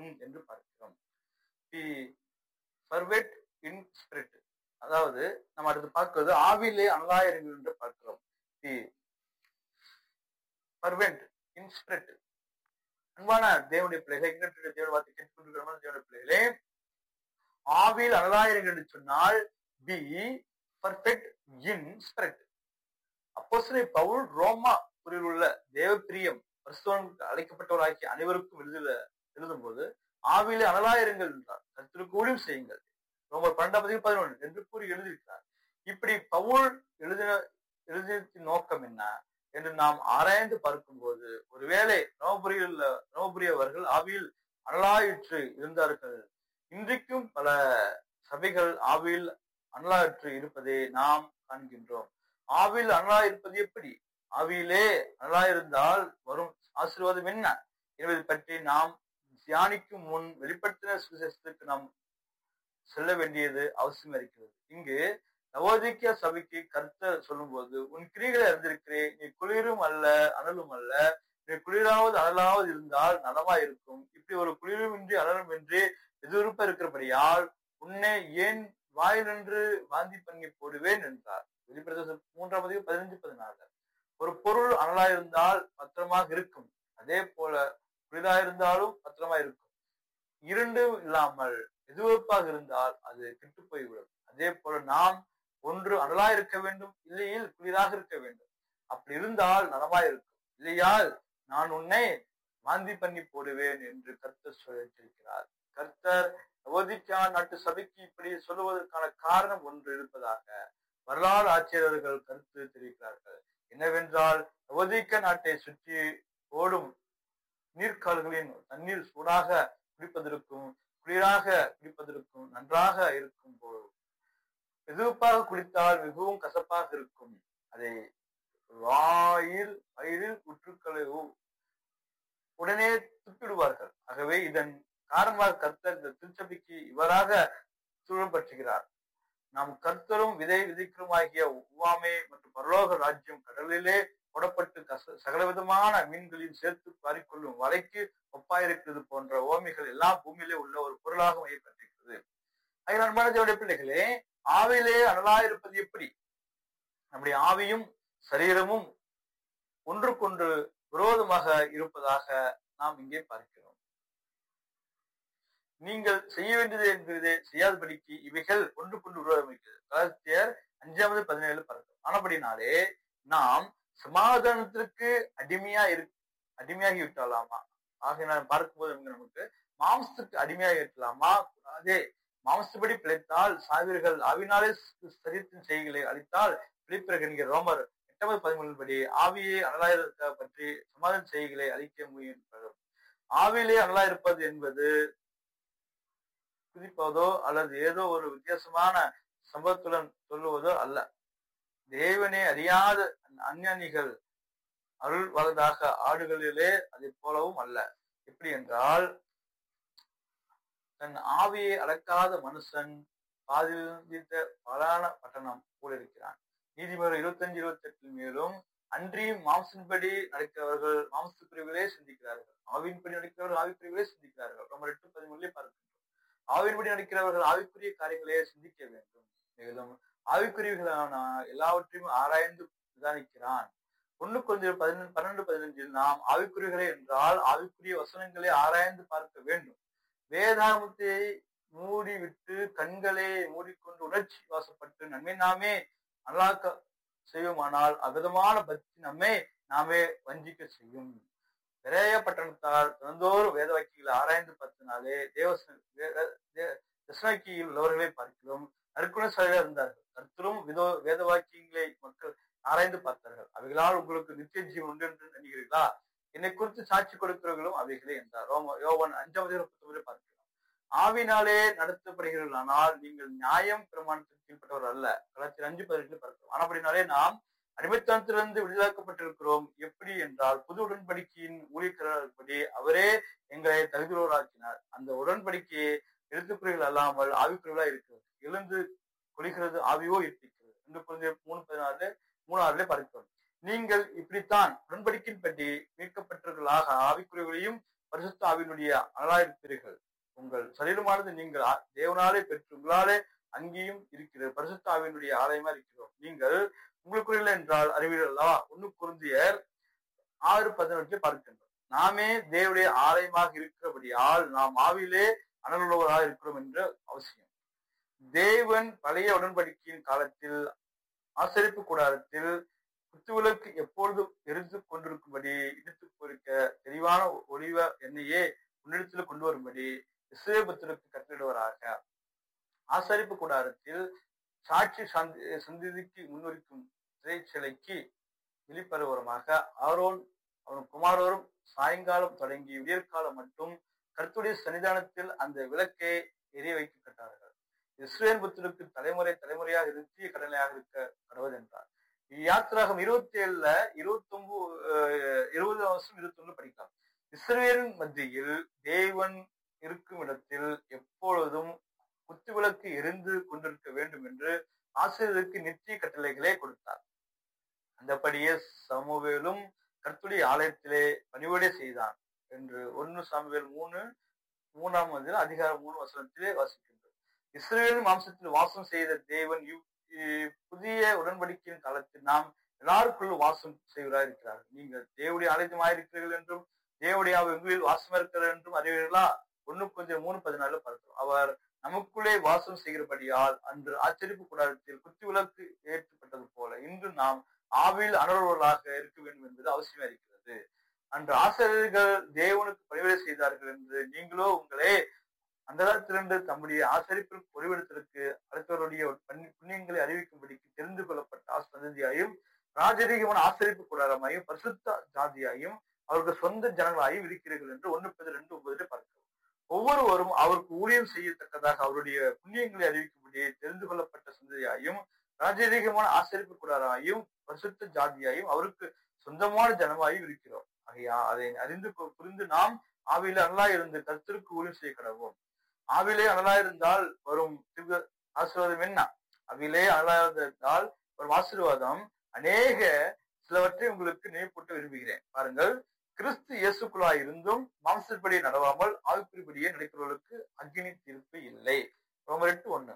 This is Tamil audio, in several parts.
இருக்கும் என்று பார்க்கிறோம் தி பர்வெட் இன் ஸ்பிரிட் அதாவது நம்ம அடுத்து பார்க்கிறது ஆவிலே அனலாயிருங்கள் என்று பார்க்கிறோம் தி பர்வெண்ட் இன் ஸ்பிரிட் அன்பான தேவனுடைய பிள்ளைகளை எங்கிட்ட தேவன் வார்த்தை கேட்டுக்கொண்டிருக்கிற தேவனுடைய பிள்ளைகளே ஆவியில் அனலாயிருங்கள் என்று சொன்னால் பி பர்ஃபெக்ட் இன் ஸ்பிரிட் அப்போஸ்தலனை பவுல் ரோமா புரியில் உள்ள தேவ பிரியம் கிறிஸ்தவனுக்கு அழைக்கப்பட்டவராகிய அனைவருக்கும் எழுதுல எழுதும் போது ஆவியிலே அனலாயிருங்கள் என்றார் கருத்திற்கு ஊழியம் செய்யுங்கள் ரோமர் பன்னெண்டாம் பதிவு பதினொன்று என்று கூறி எழுதியிருக்கிறார் இப்படி பவுல் எழுதின எழுதியத்தின் நோக்கம் என்ன என்று நாம் ஆராய்ந்து பார்க்கும்போது ஒருவேளை ரோமபுரியில் உள்ள ரோமபுரியவர்கள் ஆவியில் அனலாயிற்று இருந்தார்கள் இன்றைக்கும் பல சபைகள் ஆவியில் அனலாயிற்று இருப்பதை நாம் காண்கின்றோம் ஆவியில் அனலா இருப்பது எப்படி ஆவியிலே அனலா இருந்தால் வரும் ஆசீர்வாதம் என்ன என்பதை பற்றி நாம் தியானிக்கும் முன் வெளிப்படுத்தின சுவிசேஷத்துக்கு நாம் செல்ல வேண்டியது அவசியம் இருக்கிறது இங்கு நவோதிக்கிய சபைக்கு கருத்தை சொல்லும்போது உன் கிரிகளை அறிந்திருக்கிறேன் நீ குளிரும் அல்ல அனலும் அல்ல நீ குளிராவது அனலாவது இருந்தால் நலமா இருக்கும் இப்படி ஒரு குளிருமின்றி அனலும் என்று எதிர்ப்ப இருக்கிறபடியால் உன்னை ஏன் வாயிலென்று வாந்தி பண்ணி போடுவேன் என்றார் வெளிப்படுத்த மூன்றாம் பதிவு பதினஞ்சு பதினாறு ஒரு பொருள் அனலா இருந்தால் பத்திரமாக இருக்கும் அதே போல குளிரா இருந்தாலும் பத்திரமா இருக்கும் இரண்டும் இல்லாமல் எதிர்ப்பாக இருந்தால் அது கெட்டு போய்விடும் அதே போல நாம் ஒன்று அனலா இருக்க வேண்டும் இல்லையில் குளிராக இருக்க வேண்டும் அப்படி இருந்தால் நலமாய் இருக்கும் இல்லையால் நான் உன்னை வாந்தி பண்ணி போடுவேன் என்று கர்த்தர் சொல்லியிருக்கிறார் கர்த்தர் நவோதிக்கா நாட்டு சபைக்கு இப்படி சொல்லுவதற்கான காரணம் ஒன்று இருப்பதாக வரலாறு ஆட்சியர்கள் கருத்து தெரிவிக்கிறார்கள் என்னவென்றால் நவோதிக்க நாட்டை சுற்றி ஓடும் நீர்க்கால்களின் தண்ணீர் சூடாக குடிப்பதற்கும் குளிராக குடிப்பதற்கும் நன்றாக இருக்கும் போது வெதுப்பாக குடித்தால் மிகவும் கசப்பாக இருக்கும் அதை வாயில் வயிறில் உற்றுக்களை உடனே துப்பிடுவார்கள் ஆகவே இதன் காரணமாக கர்த்தர் இந்த திருச்சபைக்கு இவராக சூழப்பற்றுகிறார் நாம் கர்த்தரும் விதை விதைக்கிறோமாகிய உவாமே மற்றும் பரலோக ராஜ்யம் கடலிலே போடப்பட்டு கச சகலவிதமான மீன்களையும் சேர்த்து பாரிக்கொள்ளும் வலைக்கு ஒப்பாயிருக்கிறது போன்ற ஓமைகள் எல்லாம் பூமியிலே உள்ள ஒரு பொருளாக மையப்பட்டிருக்கிறது அதில் அன்பான பிள்ளைகளே ஆவிலே அனலா இருப்பது எப்படி நம்முடைய ஆவியும் சரீரமும் ஒன்றுக்கொன்று விரோதமாக இருப்பதாக நாம் இங்கே பார்க்கிறோம் நீங்கள் செய்ய வேண்டியது என்கிறதே செய்யாதபடிக்கு இவைகள் ஒன்றுக்கொண்டு விரோதம் இருக்கிறது கலாத்தியர் அஞ்சாவது பதினேழு பார்க்கிறோம் ஆனபடினாலே நாம் சமாதானத்திற்கு அடிமையா இரு அடிமையாகி விட்டலாமா ஆக நான் பார்க்கும்போது நமக்கு மாம்சத்துக்கு அடிமையாக இருக்கலாமா அதே மாம்சப்படி பிழைத்தால் சாவீர்கள் ஆவினாலே சரீரத்தின் செய்களை அளித்தால் பிழைப்பிறகு என்கிற ரோமர் எட்டாவது பதிமூணு படி ஆவியை அனலாயிருக்க பற்றி சமாதான செய்களை அளிக்க முயற்சி ஆவியிலே அனலா இருப்பது என்பது குதிப்பதோ அல்லது ஏதோ ஒரு வித்தியாசமான சம்பவத்துடன் சொல்லுவதோ அல்ல தேவனே அறியாத அஞ்ஞானிகள் அருள் வலதாக ஆடுகளிலே அதை போலவும் அல்ல எப்படி என்றால் தன் ஆவியை அடக்காத மனுஷன் பாதித்த பலான பட்டணம் போல இருக்கிறான் நீதிமன்ற இருபத்தஞ்சு இருபத்தி எட்டில் மேலும் அன்றியும் மாம்சன்படி நடக்கிறவர்கள் மாம்ச பிரிவுகளே சிந்திக்கிறார்கள் ஆவின்படி நடக்கிறவர்கள் ஆவி பிரிவுகளே சிந்திக்கிறார்கள் நம்ம எட்டு பதிமூணுலேயே பார்க்கின்றோம் ஆவின்படி நடக்கிறவர்கள் ஆவிக்குரிய காரியங்களே சிந்திக்க வேண்டும் மேலும் ஆவிக்குரியவர்களான எல்லாவற்றையும் ஆராய்ந்து நிதானிக்கிறான் ஒண்ணு கொஞ்சம் பதினெண்டு பன்னெண்டு பதினஞ்சில் நாம் ஆவிக்குரியர்களே என்றால் ஆவிக்குரிய வசனங்களை ஆராய்ந்து பார்க்க வேண்டும் வேதாமத்தை மூடிவிட்டு கண்களை மூடிக்கொண்டு உணர்ச்சி வாசப்பட்டு நன்மை நாமே அல்லாக்க செய்வோமானால் அகதமான பக்தி நம்மை நாமே வஞ்சிக்க செய்யும் விரைய பட்டணத்தால் தினந்தோறும் வேத வாக்கியங்களை ஆராய்ந்து பார்த்தனாலே தேவ தசனாக்கியில் உள்ளவர்களை பார்க்கிறோம் நற்குண சபையாக இருந்தார்கள் கர்த்தரும் விதோ வேத வாக்கியங்களை மக்கள் ஆராய்ந்து பார்த்தார்கள் அவைகளால் உங்களுக்கு நித்திய ஜீவன் உண்டு என்று நினைக்கிறீர்களா என்னை குறித்து சாட்சி கொடுக்கிறவர்களும் அவைகளே என்றார் ரோம யோவன் அஞ்சாவது பத்தொன்பது பார்க்கிறோம் ஆவினாலே நடத்தப்படுகிறீர்களானால் நீங்கள் நியாயம் பிரமாணத்திற்கு கீழ்பட்டவர் அல்ல கலாச்சாரம் அஞ்சு பதினெட்டுல பார்க்கிறோம் ஆனப்படினாலே நாம் அடிமைத்தனத்திலிருந்து விடுதலாக்கப்பட்டிருக்கிறோம் எப்படி என்றால் புது உடன்படிக்கையின் ஊழியர்களபடி அவரே எங்களை தகுதியோராக்கினார் அந்த உடன்படிக்கையை எழுத்துக்குறிகள் அல்லாமல் ஆவிக்குறிகளா இருக்கிறது எழுந்து கொள்கிறது ஆவியோ இருப்பிக்கிறது ரெண்டு குழந்தை மூணு பதினாறு மூணாறுல பார்க்கிறோம் நீங்கள் இப்படித்தான் உடன்படிக்கையின்படி மீட்கப்பட்டவர்களாக ஆவிக்குறிகளையும் பரிசுத்த ஆவியினுடைய அனலாயிருப்பீர்கள் உங்கள் சரீரமானது நீங்கள் ஆ- தேவனாலே பெற்று உங்களாலே அங்கேயும் இருக்கிறது பரிசுத்த ஆவியினுடைய ஆலயமா இருக்கிறோம் நீங்கள் உங்களுக்குள்ள என்றால் அறிவீர்களா ஒண்ணு குருந்தியர் ஆறு பதினெட்டு பார்க்கின்றோம் நாமே தேவனுடைய ஆலயமாக இருக்கிறபடியால் நாம் ஆவியிலே அனலுள்ளவராக இருக்கிறோம் என்று அவசியம் தேவன் பழைய உடன்படிக்கையின் காலத்தில் ஆசரிப்பு கூடாரத்தில் குத்துவிளக்கு எப்பொழுதும் எரிந்து கொண்டிருக்கும்படி இடித்து பொறிக்க தெளிவான ஒளிவ எண்ணெயே முன்னிடத்தில் கொண்டு வரும்படி இஸ்ரேபத்திற்கு கட்டளிடுவராக ஆசரிப்பு கூடாரத்தில் சாட்சி சந்தி சந்திதிக்கு முன்வரிக்கும் திரைச்சிலைக்கு விழிப்பருவரமாக ஆரோன் அவன் குமாரோரும் சாயங்காலம் தொடங்கி விடியற்காலம் மட்டும் கர்த்துடைய சன்னிதானத்தில் அந்த விளக்கை எரிய வைக்கப்பட்டார்கள் இஸ்ரேல் புத்தருக்கு தலைமுறை தலைமுறையாக நித்திய கடனையாக இருக்க கடவுள் என்றார் யாத்திராகம் இருபத்தி ஏழுல இருபத்தி ஒன்பது இருபது வருஷம் இருபத்தி ஒண்ணு படிக்கலாம் இஸ்ரேலின் மத்தியில் தேவன் இருக்கும் இடத்தில் எப்பொழுதும் குத்துவிளக்கு எரிந்து கொண்டிருக்க வேண்டும் என்று ஆசிரியருக்கு நித்திய கட்டளைகளே கொடுத்தார் அந்தபடியே சமூவேலும் கர்த்துடைய ஆலயத்திலே பணிவிடை செய்தான் என்று ஒன்னு சாமுவேல் மூணு மூணாம் அதில் அதிகாரம் மூணு வசனத்திலே வாசிக்கின்றோம் இஸ்ரேலின் மாம்சத்தில் வாசம் செய்த தேவன் இவ் இ- புதிய உடன்படிக்கையின் காலத்தில் நாம் எல்லாருக்குள்ளும் வாசம் செய்வராக இருக்கிறார்கள் நீங்கள் தேவடைய ஆலயமாயிருக்கிறீர்கள் என்றும் தேவடைய ஆவி உங்களில் வாசம் இருக்கிறார் என்றும் அறிவீர்களா ஒண்ணு கொஞ்சம் மூணு பதினாலு பார்க்கிறோம் அவர் நமக்குள்ளே வாசம் செய்கிறபடியால் அன்று ஆச்சரிப்பு கூடாரத்தில் குத்துவிளக்கு ஏற்றப்பட்டது போல இன்று நாம் ஆவியில் அனர்வர்களாக இருக்க வேண்டும் என்பது அவசியமா இருக்கிறது அன்று ஆசிரியர்கள் தேவனுக்கு பணிவிடை செய்தார்கள் என்று நீங்களோ உங்களே அந்த காலத்திலிருந்து தம்முடைய ஆசரிப்பிற்கு பொறிவிடத்திற்கு அடுத்தவருடைய பன்னி- புண்ணியங்களை அறிவிக்கும்படிக்கு தெரிந்து கொள்ளப்பட்ட ஆசந்தியாயும் ராஜரீகமான ஆசரிப்பு கூடாரமாயும் பரிசுத்த ஜாதியாயும் அவர்கள் சொந்த ஜனங்களாயும் இருக்கிறீர்கள் என்று ஒண்ணு பேர் ரெண்டு ஒன்பதுல பார்க்கிறோம் ஒவ்வொருவரும் அவருக்கு ஊழியம் செய்யத்தக்கதாக அவருடைய புண்ணியங்களை அறிவிக்கும்படி தெரிந்து கொள்ளப்பட்ட சந்ததியாயும் ராஜரீகமான ஆசரிப்பு கூடாராயும் பரிசுத்த ஜாதியாயும் அவருக்கு சொந்தமான ஜனமாயும் இருக்கிறோம் ஆகையா அதை அறிந்து கொ- புரிந்து நாம் ஆவியில அனலா இருந்து கர்த்தருக்கு ஊழியம் செய்ய கடவோம் ஆவிலே அனலா இருந்தால் வரும் திவ்ய ஆசீர்வாதம் என்ன ஆவிலே அனலா இருந்தால் வரும் ஆசீர்வாதம் அநேக சிலவற்றை உங்களுக்கு நினைப்பூட்ட விரும்புகிறேன் பாருங்கள் கிறிஸ்து இயேசுக்குள்ளாய் இருந்தும் மாம்சப்படி நடவாமல் ஆவிக்குறிப்படியே நடக்கிறவர்களுக்கு அக்னி தீர்ப்பு இல்லை ரோமர் எட்டு ஒண்ணு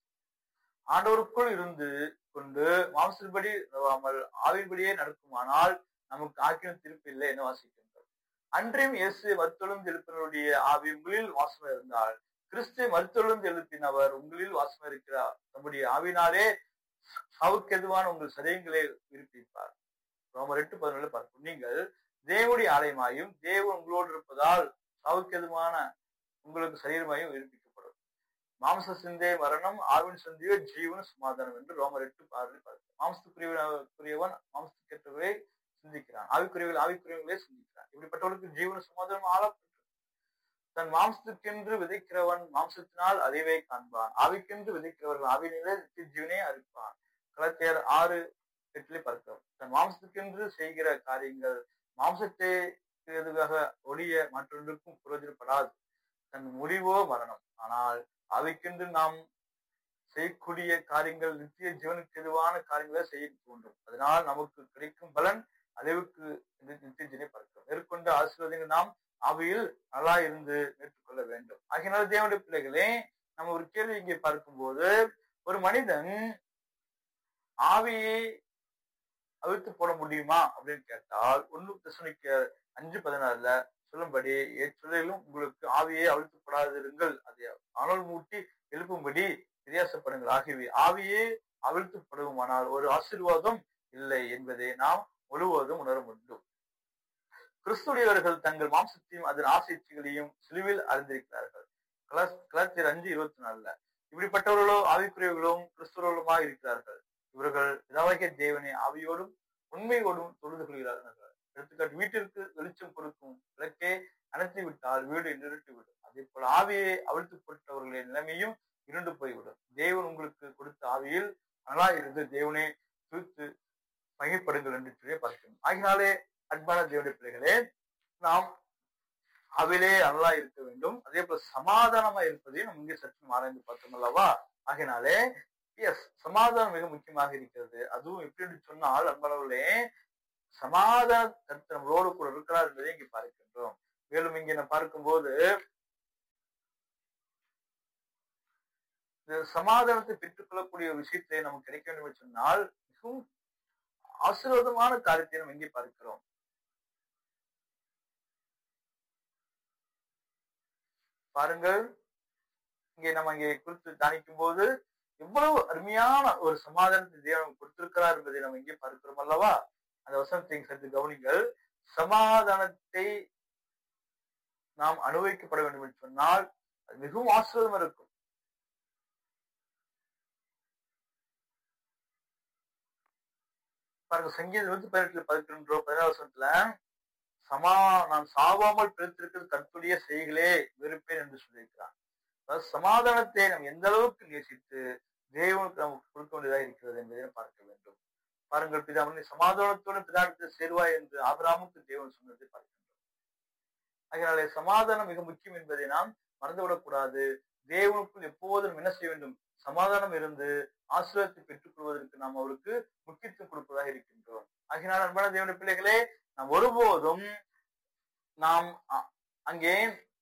ஆண்டவருக்குள் இருந்து கொண்டு மாம்சப்படி நடவாமல் ஆவின்படியே நடக்குமானால் நமக்கு ஆக்கின தீர்ப்பு இல்லை என வாசிக்கின்றோம் அன்றையும் இயேசு மருத்துவம் எழுப்பினருடைய ஆவி உங்களில் வாசம் இருந்தால் கிறிஸ்து மருத்துவம் எழுப்பினவர் உங்களில் வாசம் இருக்கிறார் நம்முடைய ஆவினாலே சாவுக்கு எதுவான உங்கள் சரியங்களை விருப்பிப்பார் ரோமர் எட்டு பதினேழு பார்ப்போம் நீங்கள் தேவனுடைய ஆலயமாயும் தேவன் உங்களோடு இருப்பதால் சாவுக்கு எதுவான உங்களுக்கு சரீரமாயும் விருப்பிக்கப்படும் மாம்ச சிந்தை மரணம் ஆவின் சிந்தையோ ஜீவன் சமாதானம் என்று ரோமர் எட்டு பார்வை பார்க்கிறோம் மாம்சத்துக்குரியவன் மாம்சத்துக்கேற்றவரை சிந்திக்கிறான் ஆவிக்குரியவர்கள் ஆவிக்குரியவர்களே சிந்திக்கிறான் இப்படிப்பட்டவர்களுக்கு ஜீவன சமாதானம் ஆளப்பட்டு தன் மாம்சத்துக்கென்று விதைக்கிறவன் மாம்சத்தினால் அறிவை காண்பான் ஆவிக்கென்று விதைக்கிறவர்கள் ஆவினிலே நித்திய ஜீவனே அறிப்பான் கலத்தியர் ஆறு எட்டிலே பார்க்கிறோம் தன் மாம்சத்துக்கென்று செய்கிற காரியங்கள் மாம்சத்தை எதுவாக ஒளிய மற்றொன்றுக்கும் புரோஜனப்படாது தன் முடிவோ மரணம் ஆனால் அவைக்கென்று நாம் செய்யக்கூடிய காரியங்கள் நித்திய ஜீவனுக்கு எதுவான காரியங்களை செய்ய தோன்றும் அதனால் நமக்கு கிடைக்கும் பலன் அளவுக்கு நித்திய ஜீவனை பார்க்கிறோம் மேற்கொண்ட ஆசீர்வாதங்கள் நாம் அவையில் நல்லா இருந்து ஏற்றுக்கொள்ள வேண்டும் ஆகினால தேவனுடைய பிள்ளைகளே நம்ம ஒரு கேள்வி இங்கே பார்க்கும்போது ஒரு மனிதன் ஆவியை அவிழ்த்து போட முடியுமா அப்படின்னு கேட்டால் ஒண்ணு தசனிக்க அஞ்சு பதினாறுல சொல்லும்படி சொல்லிலும் உங்களுக்கு ஆவியை அவிழ்த்து போடாதிருங்கள் அதை அனல் மூட்டி எழுப்பும்படி வித்தியாசப்படுங்கள் ஆகியவை ஆவியே அவிழ்த்துப்படுமானால் ஒரு ஆசீர்வாதம் இல்லை என்பதை நாம் முழுவதும் உணர முடியும் கிறிஸ்துடையவர்கள் தங்கள் மாம்சத்தையும் அதன் ஆசைச்சிகளையும் சிலுவில் அறிந்திருக்கிறார்கள் கலாச்சியர் அஞ்சு இருபத்தி நாலுல இப்படிப்பட்டவர்களோ ஆவிக்குரியவர்களும் கிறிஸ்துவர்களுமாக இருக்கிறார்கள் இவர்கள் பிதாவாகிய தேவனை ஆவியோடும் உண்மையோடும் தொழுது கொள்கிறார்கள் எடுத்துக்காட்டு வீட்டிற்கு வெளிச்சம் கொடுக்கும் விளக்கே அணைத்து விட்டால் வீடு நிறுத்தி விடும் அதே போல ஆவியை அவிழ்த்து போட்டவர்களின் நிலைமையும் இருண்டு போய்விடும் தேவன் உங்களுக்கு கொடுத்த ஆவியில் நல்லா இருந்து தேவனே தூத்து மகிழ்ப்படுங்கள் என்று சொல்லி பார்க்கணும் ஆகினாலே அன்பான தேவனுடைய பிள்ளைகளே நாம் அவிலே நல்லா இருக்க வேண்டும் அதே போல சமாதானமா இருப்பதையும் நம்ம இங்கே சற்று ஆராய்ந்து பார்த்தோம் அல்லவா ஆகினாலே எஸ் சமாதானம் மிக முக்கியமாக இருக்கிறது அதுவும் எப்படி சொன்னால் அன்பளவுலே சமாதான கருத்து நம்மளோடு கூட இருக்கிறார் என்பதை இங்கே பார்க்கின்றோம் மேலும் இங்கே நான் பார்க்கும்போது இந்த சமாதானத்தை பெற்றுக்கொள்ளக்கூடிய விஷயத்தை நமக்கு கிடைக்க வேண்டும் என்று சொன்னால் மிகவும் ஆசீர்வாதமான காரியத்தை நம்ம இங்கே பார்க்கிறோம் பாருங்கள் இங்கே நம்ம இங்கே குறித்து தியானிக்கும் போது எவ்வளவு அருமையான ஒரு சமாதானத்தை தேவன் கொடுத்திருக்கிறார் என்பதை நம்ம இங்கே பார்க்கிறோம் அல்லவா அந்த வசனத்தை சற்று கவனிங்கள் சமாதானத்தை நாம் அனுபவிக்கப்பட வேண்டும் என்று சொன்னால் அது மிகவும் ஆசீர்வாதம் இருக்கும் பாருங்க சங்கீதம் நூத்தி பதினெட்டுல பதினொன்று பதினாறு வருஷத்துல சமா நான் சாவாமல் பிரித்திருக்கிறது கற்புடைய செய்களே வெறுப்பேன் என்று சொல்லியிருக்கிறான் அதாவது சமாதானத்தை நாம் எந்த அளவுக்கு நேசித்து தேவனுக்கு நமக்கு கொடுக்க வேண்டியதாக இருக்கிறது என்பதை பார்க்க வேண்டும் பாருங்கள் பிதாமணி சமாதானத்தோடு பிதானத்தில் சேருவாய் என்று ஆபராமுக்கு தேவன் சொன்னதை பார்க்கின்றோம் அதனாலே சமாதானம் மிக முக்கியம் என்பதை நாம் மறந்துவிடக்கூடாது தேவனுக்குள் எப்போதும் என்ன செய்ய வேண்டும் சமாதானம் இருந்து ஆசீர்வாதத்தை பெற்றுக் கொள்வதற்கு நாம் அவருக்கு முக்கியத்துவம் கொடுப்பதாக இருக்கின்றோம் ஆகினால் அன்பான தேவனுடைய பிள்ளைகளே நாம் ஒருபோதும் நாம் அங்கே